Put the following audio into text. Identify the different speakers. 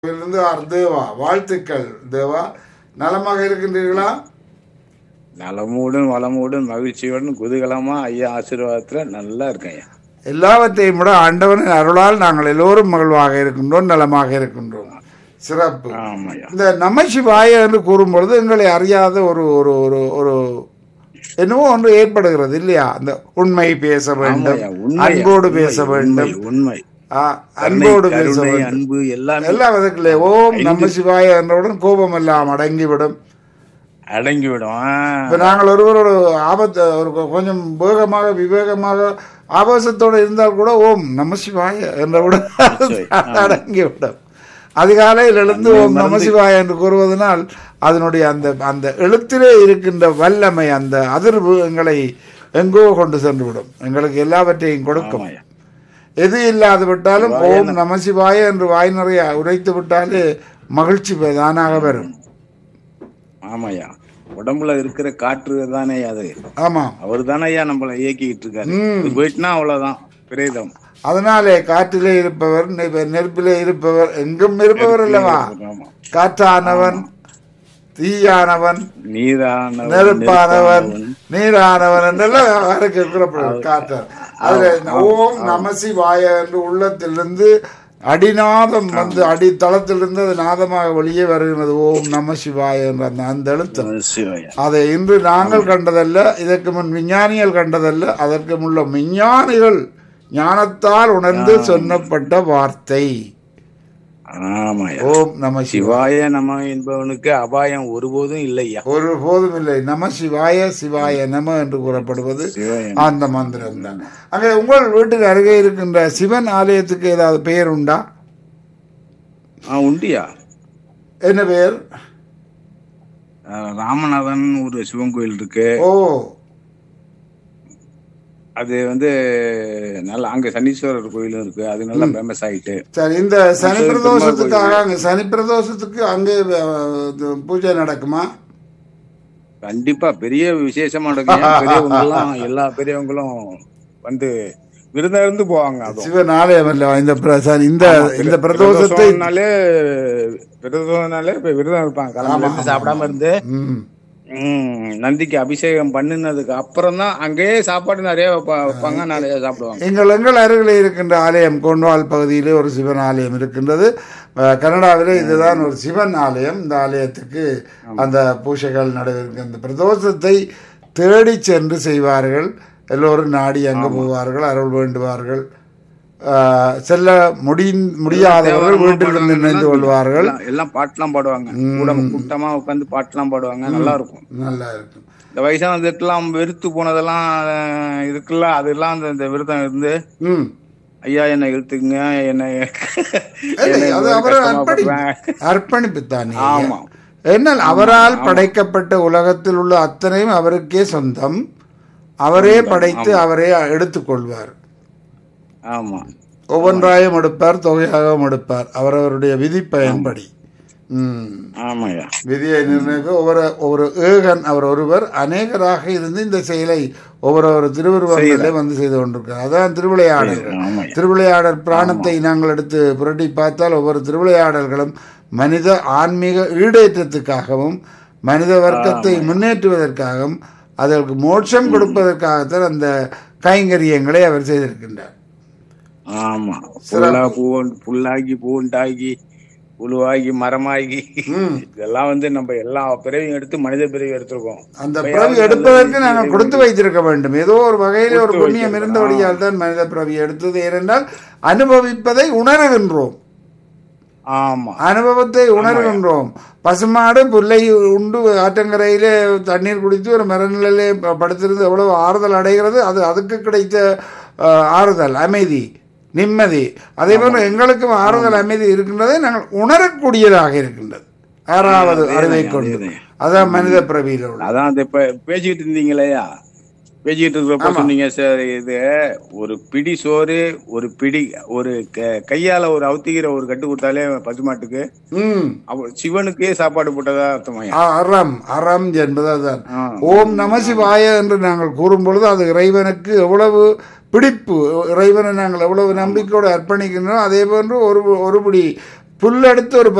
Speaker 1: இருந்து ஆர் தேவா வாழ்த்துக்கள் தேவா நலமாக இருக்கின்றீர்களா
Speaker 2: நலமோடும் வளமோடும் மகிழ்ச்சியோடும் குதூகலமா ஐயா ஆசீர்வாதத்துல நல்லா இருக்கேன் ஐயா
Speaker 1: எல்லாவற்றையும் விட ஆண்டவனின் அருளால் நாங்கள் எல்லோரும் மகிழ்வாக இருக்கின்றோம் நலமாக இருக்கின்றோம் சிறப்பு
Speaker 2: ஆமாய்யா
Speaker 1: இந்த நமசிவாய என்று கூறும்பொழுது எங்களை அறியாத ஒரு ஒரு ஒரு ஒரு என்னவோ ஒன்று ஏற்படுகிறது இல்லையா அந்த உண்மை பேச வேண்டும்
Speaker 2: ஆமாய்யா, உண்மை,
Speaker 1: அன்போடு
Speaker 2: உண்மை,
Speaker 1: பேச வேண்டும்
Speaker 2: உண்மை, உண்மை
Speaker 1: ஆ,
Speaker 2: கருணை,
Speaker 1: அன்போடு பேச
Speaker 2: கருணை,
Speaker 1: வேண்டும்
Speaker 2: அன்பு எல்லாமே
Speaker 1: எல்லா விதத்திலே ஓம் நம சிவாய என்றவுடன் கோபம் எல்லாம் அடங்கிவிடும்
Speaker 2: அடங்கிவிடும் ஆ.
Speaker 1: இப்ப நாங்கள் ஒருவரோட ஆபத்து ஒரு கொ- கொஞ்சம் வேகமாக விவேகமாக ஆபாசத்தோடு இருந்தால் கூட ஓம் நம சிவாய என்றவுடன் அடங்கிவிடும் அதிகாலையில் எழுந்து ஓம் நம சிவாய என்று கூறுவதனால் அதனுடைய அந்த அந்த எழுத்திலே இருக்கின்ற வல்லமை அந்த அதிர்வு எங்களை எங்கோ கொண்டு சென்று விடும் எங்களுக்கு எல்லாவற்றையும் கொடுக்கும்
Speaker 2: ஆமாய்யா.
Speaker 1: எது இல்லாது விட்டாலும் ஓம் நம சிவாய என்று வாய் நிறைய உரைத்து விட்டாலே மகிழ்ச்சி தானாக வரும்
Speaker 2: ஆமாய்யா உடம்புல இருக்கிற காற்று தானே அது
Speaker 1: ஆமா
Speaker 2: அவர் தானே ஐயா நம்மள இயக்கிட்டு இருக்காரு இது போயிட்டுனா அவ்வளவுதான் பிரேதம்
Speaker 1: அதனாலே காற்றிலே இருப்பவர் நெ- நெருப்பிலே இருப்பவர் எங்கும் இருப்பவர் அல்லவா
Speaker 2: ஆமா
Speaker 1: காற்றானவன் தீயானவன்
Speaker 2: நீரான
Speaker 1: நெருப்பானவன் நீரானவன் என்றெல்லாம் வரைக்கும் கூறப்படுவது காற்றான் அதுல ஓம் நமசிவாய என்று உள்ளத்திலிருந்து அடிநாதம் வந்து அடித்தளத்திலிருந்து அது நாதமாக வெளியே வருகிறது ஓம் நம சிவாய என்ற அந்த அந்த எழுத்து
Speaker 2: சிவையா
Speaker 1: அதை இன்று நாங்கள் கண்டதல்ல இதற்கு முன் விஞ்ஞானிகள் கண்டதல்ல அதற்கு முள்ள விஞ்ஞானிகள் ஞானத்தால் உணர்ந்து சொன்னப்பட்ட வார்த்தை
Speaker 2: ஆமாய்யா
Speaker 1: ஓம் நம சிவ
Speaker 2: சிவாய நம என்பவனுக்கு அபாயம் ஒருபோதும் இல்லையா
Speaker 1: ஒரு போதும் இல்லை நம சிவாய சிவாய நம என்று கூறப்படுவது
Speaker 2: சிவாய
Speaker 1: அந்த மந்திரம் தான் அங்கே உங்கள் வீட்டுக்கு அருகே இருக்கின்ற சிவன் ஆலயத்துக்கு ஏதாவது பெயர் உண்டா
Speaker 2: ஆ உண்டியா
Speaker 1: என்ன பெயர்
Speaker 2: அஹ், ராமநாதன் ஒரு சிவன் கோயில் இருக்கு
Speaker 1: ஓ
Speaker 2: அது வந்து நல்ல அங்க சனீஸ்வரர் கோயிலும் இருக்கு அது நல்லா ஃபேமஸ் ஆயிட்டு
Speaker 1: சரி இந்த சனி பிரதோஷத்துக்காக அங்க சனி பிரதோஷத்துக்கு அங்கே அஹ், இது பூஜை நடக்குமா
Speaker 2: கண்டிப்பா பெரிய விசேஷமா நடக்கும் ஏன் பெரியவங்களும் எல்லா பெரியவங்களும் வந்து விருதம் இருந்து போவாங்க அதுவும்
Speaker 1: சிவன் ஆலயம் அல்லவா இந்த பிர- சரி, இந்த இந்த பிரதோஷத்தை
Speaker 2: பிரதோஷம்னாலே பிரதோஷம்னாலே இப்ப விரதம் இருப்பாங்க காலையில இருந்து சாப்பிடாம இருந்து
Speaker 1: ம்.
Speaker 2: ம், நந்திக்கு அபிஷேகம் பண்ணினதுக்கு அப்புறம் தான் அங்கேயே சாப்பாடு நிறைய வைப்பா- வைப்பாங்க நிறைய சாப்பிடுவாங்க
Speaker 1: எங்கள் எங்கள் அருகில் இருக்கின்ற ஆலயம் கோன்வால் பகுதியிலே ஒரு சிவன் ஆலயம் இருக்கின்றது அஹ், கனடாவிலே இதுதான் ஒரு சிவன் ஆலயம் இந்த ஆலயத்துக்கு அந்த பூஜைகள் நடைபெறும் இந்த பிரதோஷத்தை தேடி சென்று செய்வார்கள் எல்லோரும் நாடி அங்கு போவார்கள் அருள் வேண்டுவார்கள் அஹ், செல்ல முடி முடியாதவர்கள் வீட்டிலிருந்து நினைந்து கொள்வார்கள்
Speaker 2: எல்லாம் எல்லாம் பாட்டுலாம் பாடுவாங்க கூட கூட்டமா உட்காந்து பாட்டுலாம் பாடுவாங்க நல்லா இருக்கும்
Speaker 1: நல்லா இருக்கும்
Speaker 2: இந்த வயசானதுக்கெல்லாம் வெறுத்து போனதெல்லாம் அஹ், இருக்குல்ல அதெல்லாம் அந்த இந்த விரதம் இருந்து
Speaker 1: ம்
Speaker 2: ஐயா என்னை இழுத்துக்குங்க என்னை
Speaker 1: இல்லை,
Speaker 2: என்னை
Speaker 1: அது
Speaker 2: ஒரு
Speaker 1: அவர்
Speaker 2: கஷ்டமா
Speaker 1: அர்ப்பணி
Speaker 2: படுறேன்.
Speaker 1: அர்ப்பணிப்பு தானே
Speaker 2: ஆமா
Speaker 1: என்னால் அவரால் படைக்கப்பட்ட உலகத்தில் உள்ள அத்தனையும் அவருக்கே சொந்தம் அவரே படைத்து அவரே எடுத்துக்கொள்வார்
Speaker 2: ஆமா
Speaker 1: ஒவ்வொன்றாயும் எடுப்பார் தொகையாகவும் எடுப்பார் அவரவருடைய விதி பயன்படி ம்.
Speaker 2: ஆமாய்யா
Speaker 1: விதியை நிர்ணயிக்க ஒவ்வொரு ஒவ்வொரு ஏகன் அவர் ஒருவர் அநேகராக இருந்து இந்த செயலை ஒவ்வொரு திருவுருவங்களிலே வந்து செய்து கொண்டிருக்கிறார் அதான் திருவிளையாடல்கள்
Speaker 2: ஆமாய்யா
Speaker 1: திருவிளையாடல் பிராணத்தை நாங்கள் எடுத்து புரட்டி பார்த்தால் ஒவ்வொரு திருவிளையாடல்களும் மனித ஆன்மீக ஈடேற்றத்துக்காகவும் மனித வர்க்கத்தை முன்னேற்றுவதற்காகவும் அதற்கு மோட்சம் கொடுப்பதற்காகத்தான் அந்த கைங்கரியங்களை அவர் செய்திருக்கின்றார்
Speaker 2: ஆமா புல்லா பூ புல்லாகி பூண்டாகி புழுவாகி மரமாகி
Speaker 1: ம்.
Speaker 2: இதெல்லாம் வந்து நம்ம எல்லா பிறவியும் எடுத்து மனித பிறவி எடுத்திருக்கோம்
Speaker 1: அந்த பிறவி எடுப்பதற்கு நாங்கள் கொடுத்து வைத்திருக்க வேண்டும் ஏதோ ஒரு வகையில் ஒரு புண்ணியம் இருந்தபடியால் தான் மனித பிறவி எடுத்தது ஏனென்றால் அனுபவிப்பதை உணர்கின்றோம்
Speaker 2: ஆமா
Speaker 1: அனுபவத்தை உணர்கின்றோம் பசுமாடு புல்லை உண்டு ஆற்றங்கரையிலே தண்ணீர் குடித்து ஒரு மரநிலையிலே ப- படுத்திருந்து எவ்வளவு ஆறுதல் அடைகிறது அது அதுக்கு கிடைத்த அஹ், ஆறுதல் அமைதி நிம்மதி அதே போல எங்களுக்கும் ஆறுதல் அமைதி இருக்கின்றதை நாங்கள் உணரக்கூடியதாக இருக்கின்றது ஆறாவது அறிவை கொண்டு
Speaker 2: அதேதான்.
Speaker 1: அதான் மனித பிறவியில் உள்ள
Speaker 2: அதான் அந்த இப்ப பேசிக்கிட்டு இருந்தீங்களேயா பேசிக்கிட்டு இருக்கிறப்ப சொன்னீங்க சார் இது ஒரு பிடி சோறு ஒரு பிடி ஒரு க- கையால ஒரு அவுத்திக்கிற ஒரு கட்டு கொடுத்தாலே பசுமாட்டுக்கு
Speaker 1: ம்
Speaker 2: அப்ப சிவனுக்கே சாப்பாடு போட்டதா அர்த்தமாயா
Speaker 1: அ- அறம் அறம் என்பது அதுதான்
Speaker 2: ஆ.
Speaker 1: ஓம் நம சிவாய என்று நாங்கள் கூறும் பொழுது அது இறைவனுக்கு எவ்வளவு பிடிப்பு இறைவனை நாங்கள் எவ்வளவு நம்பிக்கையோடு அர்ப்பணிக்கின்றோம் அதே போன்று ஒரு ஒருபடி புல் எடுத்து ஒரு